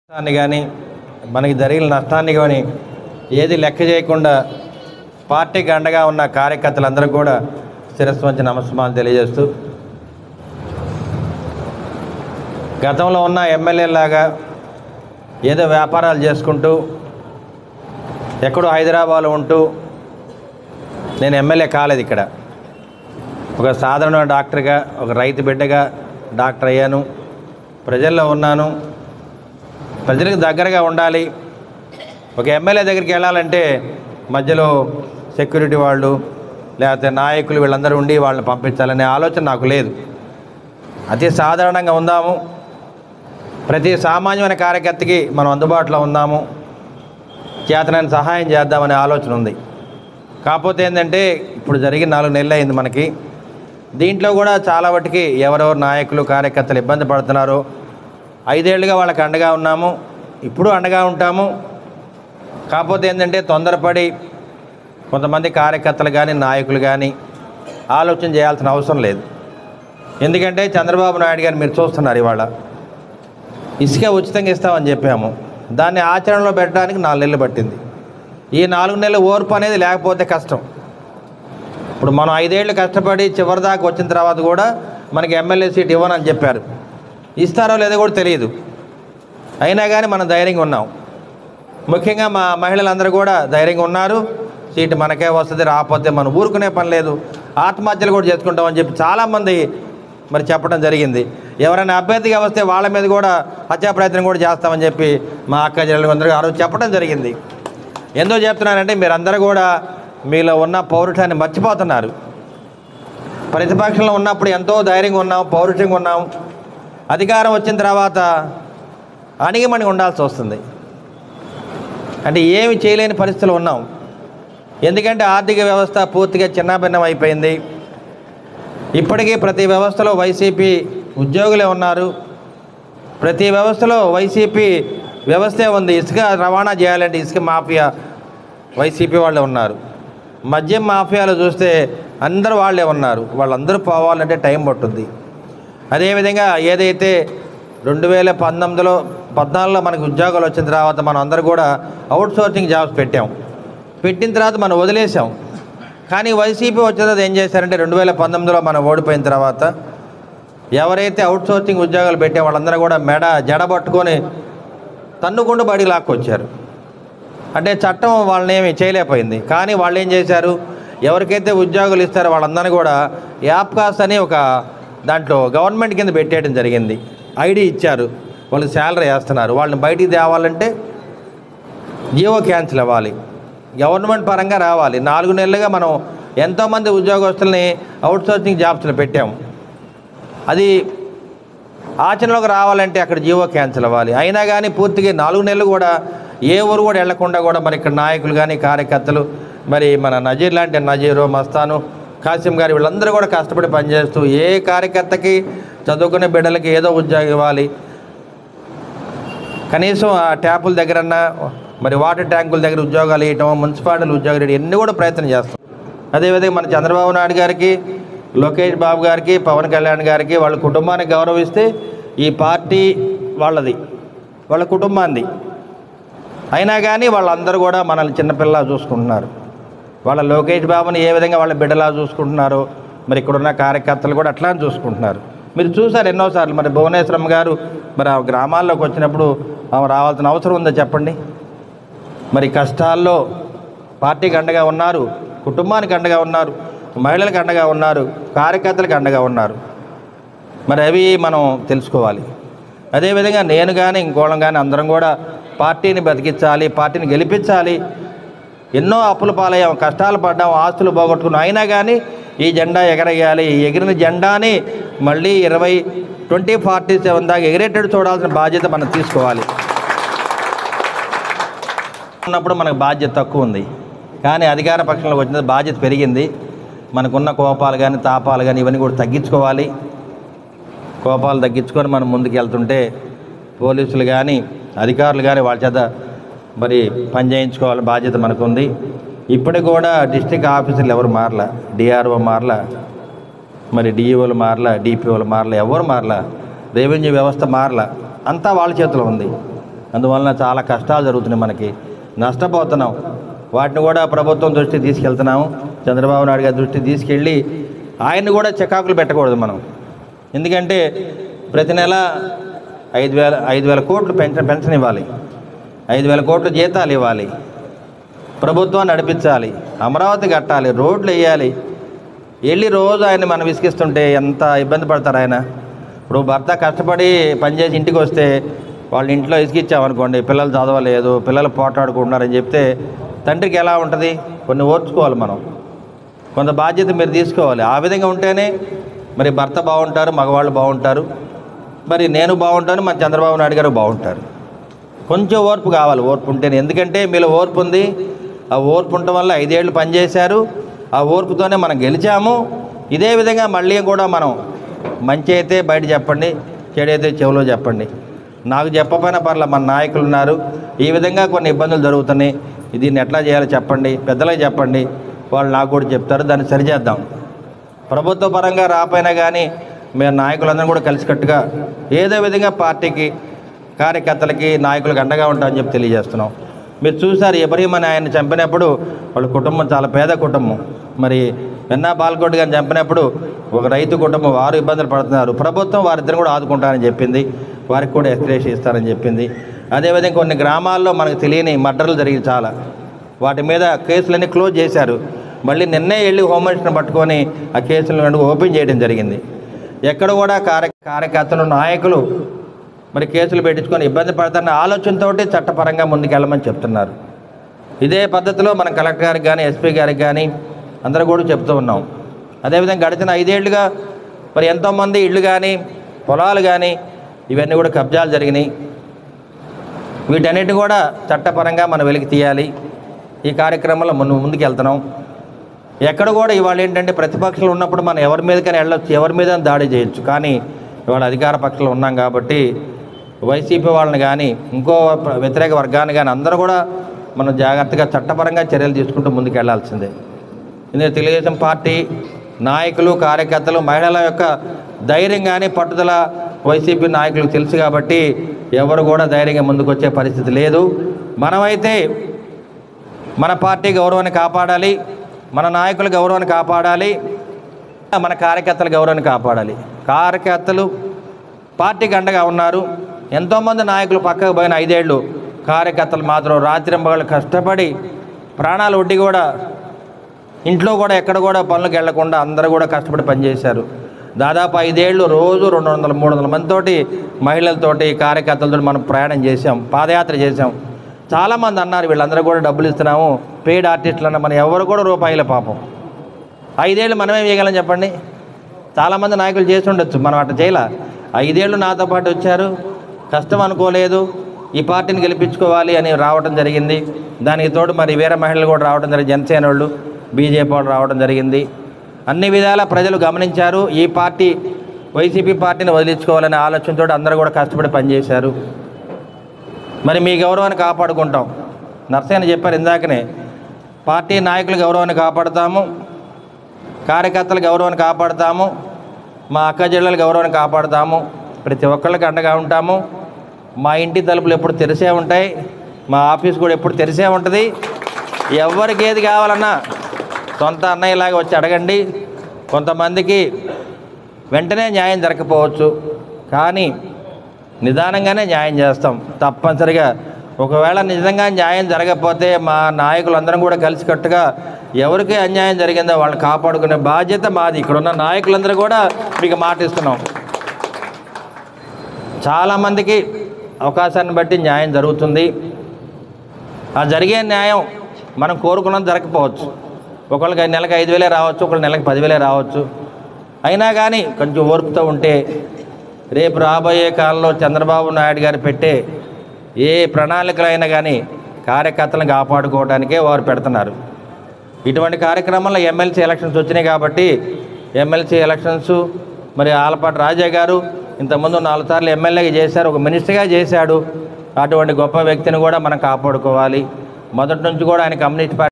నష్టాన్ని కానీ మనకి జరిగిన నష్టాన్ని కానీ ఏది లెక్క చేయకుండా పార్టీకి అండగా ఉన్న కార్యకర్తలందరూ కూడా శిరస్సు వంచి నమస్కారాలు తెలియజేస్తూ గతంలో ఉన్న ఎమ్మెల్యేలాగా ఏదో వ్యాపారాలు చేసుకుంటూ ఎక్కడో హైదరాబాద్లో ఉంటూ నేను ఎమ్మెల్యే కాలేదు ఇక్కడ ఒక సాధారణ డాక్టర్గా ఒక రైతు బిడ్డగా డాక్టర్ అయ్యాను ప్రజల్లో ఉన్నాను ప్రజలకు దగ్గరగా ఉండాలి ఒక ఎమ్మెల్యే దగ్గరికి వెళ్ళాలంటే మధ్యలో సెక్యూరిటీ వాళ్ళు లేకపోతే నాయకులు వీళ్ళందరూ ఉండి వాళ్ళని పంపించాలనే ఆలోచన నాకు లేదు అతి సాధారణంగా ఉందాము ప్రతి సామాన్యమైన కార్యకర్తకి మనం అందుబాటులో ఉందాము చేతనైన సహాయం చేద్దామనే ఆలోచన ఉంది కాకపోతే ఏంటంటే ఇప్పుడు జరిగిన నాలుగు నెలలు అయింది మనకి దీంట్లో కూడా చాలా వాటికి ఎవరెవరు నాయకులు కార్యకర్తలు ఇబ్బంది పడుతున్నారో ఐదేళ్లుగా వాళ్ళకి అండగా ఉన్నాము ఇప్పుడు అండగా ఉంటాము కాకపోతే ఏంటంటే తొందరపడి కొంతమంది కార్యకర్తలు కానీ నాయకులు కానీ ఆలోచన చేయాల్సిన అవసరం లేదు ఎందుకంటే చంద్రబాబు నాయుడు గారు మీరు చూస్తున్నారు ఇవాళ ఇసుక ఉచితంగా ఇస్తామని చెప్పాము దాన్ని ఆచరణలో పెట్టడానికి నాలుగు నెలలు పట్టింది ఈ నాలుగు నెలల ఓర్పు అనేది లేకపోతే కష్టం ఇప్పుడు మనం ఐదేళ్ళు కష్టపడి చివరి దాకా వచ్చిన తర్వాత కూడా మనకి ఎమ్మెల్యే సీట్ ఇవ్వనని చెప్పారు ఇస్తారో లేదో కూడా తెలియదు అయినా కానీ మనం ధైర్యంగా ఉన్నాం ముఖ్యంగా మా మహిళలందరూ కూడా ధైర్యంగా ఉన్నారు సీటు మనకే వస్తుంది రాకపోతే మనం ఊరుకునే పని లేదు ఆత్మహత్యలు కూడా చేసుకుంటామని చెప్పి చాలామంది మరి చెప్పడం జరిగింది ఎవరైనా అభ్యర్థిగా వస్తే వాళ్ళ మీద కూడా హత్యా ప్రయత్నం కూడా చేస్తామని చెప్పి మా అక్క చెల్లెలు అందరూ ఆ రోజు చెప్పడం జరిగింది ఎందుకు చెప్తున్నానంటే మీరందరూ కూడా మీలో ఉన్న పౌరుషాన్ని మర్చిపోతున్నారు ప్రతిపక్షంలో ఉన్నప్పుడు ఎంతో ధైర్యంగా ఉన్నాం పౌరుషంగా ఉన్నాం అధికారం వచ్చిన తర్వాత అణిగిమణి ఉండాల్సి వస్తుంది అంటే ఏమి చేయలేని పరిస్థితులు ఉన్నాం ఎందుకంటే ఆర్థిక వ్యవస్థ పూర్తిగా చిన్నాభిన్నం అయిపోయింది ఇప్పటికీ ప్రతి వ్యవస్థలో వైసీపీ ఉద్యోగులే ఉన్నారు ప్రతి వ్యవస్థలో వైసీపీ వ్యవస్థే ఉంది ఇసుక రవాణా చేయాలంటే ఇసుక మాఫియా వైసీపీ వాళ్ళే ఉన్నారు మద్యం మాఫియాలో చూస్తే అందరూ వాళ్ళే ఉన్నారు వాళ్ళందరూ పోవాలంటే టైం పట్టుద్ది అదేవిధంగా ఏదైతే రెండు వేల పంతొమ్మిదిలో పద్నాలుగులో మనకు ఉద్యోగాలు వచ్చిన తర్వాత మనం అందరూ కూడా అవుట్ సోర్సింగ్ జాబ్స్ పెట్టాం పెట్టిన తర్వాత మనం వదిలేసాం కానీ వైసీపీ వచ్చిన తర్వాత ఏం చేశారంటే రెండు వేల పంతొమ్మిదిలో మనం ఓడిపోయిన తర్వాత ఎవరైతే అవుట్ సోర్సింగ్ ఉద్యోగాలు పెట్టే వాళ్ళందరూ కూడా మెడ జడ పట్టుకొని తన్నుకుండా బడికి లాక్కొచ్చారు అంటే చట్టం వాళ్ళని ఏమి చేయలేకపోయింది కానీ వాళ్ళు ఏం చేశారు ఎవరికైతే ఉద్యోగులు ఇస్తారో వాళ్ళందరినీ కూడా యాప్ కాస్ట్ అని ఒక దాంట్లో గవర్నమెంట్ కింద పెట్టేయడం జరిగింది ఐడి ఇచ్చారు వాళ్ళు శాలరీ వేస్తున్నారు వాళ్ళని బయటికి తేవాలంటే జియో క్యాన్సిల్ అవ్వాలి గవర్నమెంట్ పరంగా రావాలి నాలుగు నెలలుగా మనం ఎంతోమంది ఉద్యోగస్తుల్ని అవుట్సోర్సింగ్ జాబ్స్లో పెట్టాము అది ఆచరణలోకి రావాలంటే అక్కడ జీవో క్యాన్సిల్ అవ్వాలి అయినా కానీ పూర్తిగా నాలుగు నెలలు కూడా ఏ ఊరు కూడా వెళ్లకుండా కూడా మరి ఇక్కడ నాయకులు కానీ కార్యకర్తలు మరి మన నజీర్ లాంటి నజీరు మస్తాను కాసిం గారు వీళ్ళందరూ కూడా కష్టపడి పనిచేస్తూ ఏ కార్యకర్తకి చదువుకునే బిడ్డలకి ఏదో ఉద్యోగం ఇవ్వాలి కనీసం ఆ ట్యాపుల దగ్గరన్నా మరి వాటర్ ట్యాంకుల దగ్గర ఉద్యోగాలు ఇవ్వటం మున్సిపాలిటీలు ఉద్యోగాలు ఇవ్వడం ఇవన్నీ కూడా ప్రయత్నం చేస్తాం అదేవిధంగా మన చంద్రబాబు నాయుడు గారికి లోకేష్ బాబు గారికి పవన్ కళ్యాణ్ గారికి వాళ్ళ కుటుంబాన్ని గౌరవిస్తే ఈ పార్టీ వాళ్ళది వాళ్ళ కుటుంబాన్ని అయినా కానీ వాళ్ళందరూ కూడా మనల్ని చిన్నపిల్లలా చూసుకుంటున్నారు వాళ్ళ లోకేష్ బాబుని ఏ విధంగా వాళ్ళ బిడ్డలా చూసుకుంటున్నారో మరి ఇక్కడున్న కార్యకర్తలు కూడా అట్లానే చూసుకుంటున్నారు మీరు చూసారు ఎన్నోసార్లు మరి భువనేశ్వరం గారు మరి ఆ గ్రామాల్లోకి వచ్చినప్పుడు ఆమె రావాల్సిన అవసరం ఉందో చెప్పండి మరి కష్టాల్లో పార్టీకి అండగా ఉన్నారు కుటుంబానికి అండగా ఉన్నారు మహిళలకు అండగా ఉన్నారు కార్యకర్తలకు అండగా ఉన్నారు మరి అవి మనం తెలుసుకోవాలి అదేవిధంగా నేను కానీ ఇంకోళ్ళం కానీ అందరం కూడా పార్టీని బతికించాలి పార్టీని గెలిపించాలి ఎన్నో అప్పుల పాలయ్యాం కష్టాలు పడ్డాం ఆస్తులు పోగొట్టుకున్నాం అయినా కానీ ఈ జెండా ఎగరేయాలి ఈ ఎగిరిన జెండాని మళ్ళీ ఇరవై ట్వంటీ ఫార్టీ సెవెన్ దాకా ఎగిరేటట్టు చూడాల్సిన బాధ్యత మనం తీసుకోవాలి ఉన్నప్పుడు మనకు బాధ్యత తక్కువ ఉంది కానీ అధికార పక్షంలోకి వచ్చిన బాధ్యత పెరిగింది మనకున్న కోపాలు కానీ తాపాలు కానీ ఇవన్నీ కూడా తగ్గించుకోవాలి కోపాలు తగ్గించుకొని మనం ముందుకు వెళ్తుంటే పోలీసులు కానీ అధికారులు కానీ వాళ్ళ చేత మరి పని చేయించుకోవాలని బాధ్యత మనకుంది ఇప్పటికి కూడా డిస్టిక్ ఆఫీసర్లు ఎవరు మారలా డిఆర్ఓ మారలా మరి డిఈఓలు మారలా డిపిఓలు మారలా ఎవరు మారలా రెవెన్యూ వ్యవస్థ మారలా అంతా వాళ్ళ చేతిలో ఉంది అందువలన చాలా కష్టాలు జరుగుతున్నాయి మనకి నష్టపోతున్నాం వాటిని కూడా ప్రభుత్వం దృష్టికి తీసుకెళ్తున్నాము చంద్రబాబు నాయుడు గారి దృష్టికి తీసుకెళ్ళి ఆయన్ని కూడా చికాకులు పెట్టకూడదు మనం ఎందుకంటే ప్రతి నెల ఐదు వేల ఐదు వేల కోట్లు పెన్షన్ పెన్షన్ ఇవ్వాలి ఐదు వేల కోట్లు జీతాలు ఇవ్వాలి ప్రభుత్వాన్ని నడిపించాలి అమరావతి కట్టాలి రోడ్లు వేయాలి వెళ్ళి రోజు ఆయన మనం విసిగిస్తుంటే ఎంత ఇబ్బంది పడతారు ఆయన ఇప్పుడు భర్త కష్టపడి పనిచేసి ఇంటికి వస్తే వాళ్ళ ఇంట్లో ఇసుకిచ్చామనుకోండి పిల్లలు చదవలేదు పిల్లలు పోటాడుకుంటున్నారని చెప్తే తండ్రికి ఎలా ఉంటుంది కొన్ని ఓర్చుకోవాలి మనం కొంత బాధ్యత మీరు తీసుకోవాలి ఆ విధంగా ఉంటేనే మరి భర్త బాగుంటారు మగవాళ్ళు బాగుంటారు మరి నేను బాగుంటాను మన చంద్రబాబు నాయుడు గారు బాగుంటారు కొంచెం ఓర్పు కావాలి ఓర్పు ఉంటేనే ఎందుకంటే మీలో ఓర్పు ఉంది ఆ ఓర్పు ఉండటం వల్ల ఐదేళ్ళు పనిచేశారు ఆ ఓర్పుతోనే మనం గెలిచాము ఇదే విధంగా మళ్ళీ కూడా మనం మంచి అయితే బయట చెప్పండి చెడు అయితే చెవిలో చెప్పండి నాకు చెప్పకపోయినా పర్లే మన నాయకులు ఉన్నారు ఈ విధంగా కొన్ని ఇబ్బందులు జరుగుతున్నాయి దీన్ని ఎట్లా చేయాలో చెప్పండి పెద్దలకు చెప్పండి వాళ్ళు నాకు కూడా చెప్తారు దాన్ని సరిచేద్దాం ప్రభుత్వ పరంగా రాపోయినా కానీ మేము నాయకులందరం కూడా కలిసికట్టుగా ఏదో విధంగా పార్టీకి కార్యకర్తలకి నాయకులకు అండగా ఉంటామని చెప్పి తెలియజేస్తున్నాం మీరు చూసారు ఇబ్రహీం అని ఆయన చంపినప్పుడు వాళ్ళ కుటుంబం చాలా పేద కుటుంబం మరి వెన్నా బాలకోటి గారిని చంపినప్పుడు ఒక రైతు కుటుంబం వారు ఇబ్బందులు పడుతున్నారు ప్రభుత్వం వారిద్దరిని కూడా ఆదుకుంటారని చెప్పింది వారికి కూడా ఎక్స్ప్రెస్ ఇస్తారని చెప్పింది అదేవిధంగా కొన్ని గ్రామాల్లో మనకు తెలియని మర్డర్లు జరిగి చాలా వాటి మీద కేసులన్నీ క్లోజ్ చేశారు మళ్ళీ నిన్నే వెళ్ళి హోంమినిస్టర్ని పట్టుకొని ఆ కేసులను ఓపెన్ చేయడం జరిగింది ఎక్కడ కూడా కార్య కార్యకర్తలు నాయకులు మరి కేసులు పెట్టించుకొని ఇబ్బంది పడతారన్న ఆలోచనతో చట్టపరంగా ముందుకెళ్ళమని చెప్తున్నారు ఇదే పద్ధతిలో మనం కలెక్టర్ గారికి కానీ ఎస్పీ గారికి కానీ అందరూ కూడా చెప్తూ ఉన్నాం అదేవిధంగా గడిచిన ఐదేళ్లుగా మరి ఎంతోమంది ఇళ్ళు కానీ పొలాలు కానీ ఇవన్నీ కూడా కబ్జాలు జరిగినాయి వీటన్నిటిని కూడా చట్టపరంగా మనం వెలికి తీయాలి ఈ కార్యక్రమంలో ముందు ముందుకు వెళ్తున్నాం ఎక్కడ కూడా ఇవాళ ఏంటంటే ప్రతిపక్షాలు ఉన్నప్పుడు మనం ఎవరి మీదకైనా వెళ్ళొచ్చు ఎవరి మీద దాడి చేయొచ్చు కానీ ఇవాళ అధికార పక్షంలో ఉన్నాం కాబట్టి వైసీపీ వాళ్ళని కానీ ఇంకో ప్ర- వ్యతిరేక వర్గాన్ని కానీ అందరూ కూడా మనం జాగ్రత్తగా చట్టపరంగా చర్యలు తీసుకుంటూ ముందుకు వెళ్ళాల్సిందే ఇందులో తెలుగుదేశం పార్టీ నాయకులు కార్యకర్తలు మహిళల యొక్క ధైర్యం కానీ పట్టుదల వైసీపీ నాయకులకు తెలుసు కాబట్టి ఎవరు కూడా ధైర్యంగా ముందుకు వచ్చే పరిస్థితి లేదు మనమైతే మన పార్టీ గౌరవాన్ని కాపాడాలి మన నాయకుల గౌరవాన్ని కాపాడాలి మన కార్యకర్తల గౌరవాన్ని కాపాడాలి కార్యకర్తలు పార్టీకి అండగా ఉన్నారు ఎంతోమంది నాయకులు పక్కకు పోయిన ఐదేళ్ళు కార్యకర్తలు మాత్రం రాత్రింబగళ్ళు కష్టపడి ప్రాణాలు ఒడ్డి కూడా ఇంట్లో కూడా ఎక్కడ కూడా పనులకు వెళ్లకుండా అందరూ కూడా కష్టపడి పనిచేశారు దాదాపు ఐదేళ్ళు రోజు రెండు వందల మూడు వందల మందితోటి మహిళలతోటి కార్యకర్తలతో మనం ప్రయాణం చేసాం పాదయాత్ర చేసాం చాలామంది అన్నారు వీళ్ళందరూ కూడా డబ్బులు ఇస్తున్నాము పెయిడ్ ఆర్టిస్టులు అన్న మనం ఎవరు కూడా రూపాయల పాపం ఐదేళ్ళు మనమేం చేయగలం చెప్పండి చాలామంది నాయకులు చేసి ఉండొచ్చు మనం అట్లా చేయాల ఐదేళ్ళు నాతో పాటు వచ్చారు కష్టం అనుకోలేదు ఈ పార్టీని గెలిపించుకోవాలి అని రావడం జరిగింది దానికి తోడు మరి వేరే మహిళలు కూడా రావడం జరిగింది జనసేన వాళ్ళు బీజేపీ వాళ్ళు రావడం జరిగింది అన్ని విధాల ప్రజలు గమనించారు ఈ పార్టీ వైసీపీ పార్టీని వదిలించుకోవాలనే ఆలోచనతో అందరూ కూడా కష్టపడి పనిచేశారు మరి మీ గౌరవాన్ని కాపాడుకుంటాం నర్సయ్య చెప్పారు ఇందాకనే పార్టీ నాయకుల గౌరవాన్ని కాపాడుతాము కార్యకర్తల గౌరవాన్ని కాపాడుతాము మా అక్క చెల్లెల గౌరవాన్ని కాపాడుతాము ప్రతి ఒక్కళ్ళకి అండగా ఉంటాము మా ఇంటి తలుపులు ఎప్పుడు తెరిసే ఉంటాయి మా ఆఫీస్ కూడా ఎప్పుడు తెరిసే ఉంటుంది ఎవరికి ఏది కావాలన్నా సొంత అన్నయ్యలాగా వచ్చి అడగండి కొంతమందికి వెంటనే న్యాయం జరగకపోవచ్చు కానీ నిదానంగానే న్యాయం చేస్తాం తప్పనిసరిగా ఒకవేళ నిజంగా న్యాయం జరగకపోతే మా నాయకులందరం కూడా కలిసికట్టుగా ఎవరికి అన్యాయం జరిగిందో వాళ్ళని కాపాడుకునే బాధ్యత మాది ఇక్కడ ఉన్న నాయకులందరూ కూడా మీకు మాటిస్తున్నాం చాలామందికి అవకాశాన్ని బట్టి న్యాయం జరుగుతుంది ఆ జరిగే న్యాయం మనం కోరుకున్నది జరగకపోవచ్చు ఒకళ్ళకి నెలకు ఐదు వేలే రావచ్చు ఒకళ్ళ నెలకు పదివేలే రావచ్చు అయినా కానీ కొంచెం ఓర్పుతో ఉంటే రేపు రాబోయే కాలంలో చంద్రబాబు నాయుడు గారు పెట్టే ఏ ప్రణాళికలైనా కానీ కార్యకర్తలను కాపాడుకోవడానికే వారు పెడుతున్నారు ఇటువంటి కార్యక్రమంలో ఎమ్మెల్సీ ఎలక్షన్స్ వచ్చినాయి కాబట్టి ఎమ్మెల్సీ ఎలక్షన్స్ మరి ఆలపాటి రాజా గారు ఇంతకుముందు నాలుగు సార్లు ఎమ్మెల్యేగా చేశారు ఒక మినిస్టర్గా చేశాడు అటువంటి గొప్ప వ్యక్తిని కూడా మనం కాపాడుకోవాలి మొదటి నుంచి కూడా ఆయన కమ్యూనిస్ట్ పార్టీ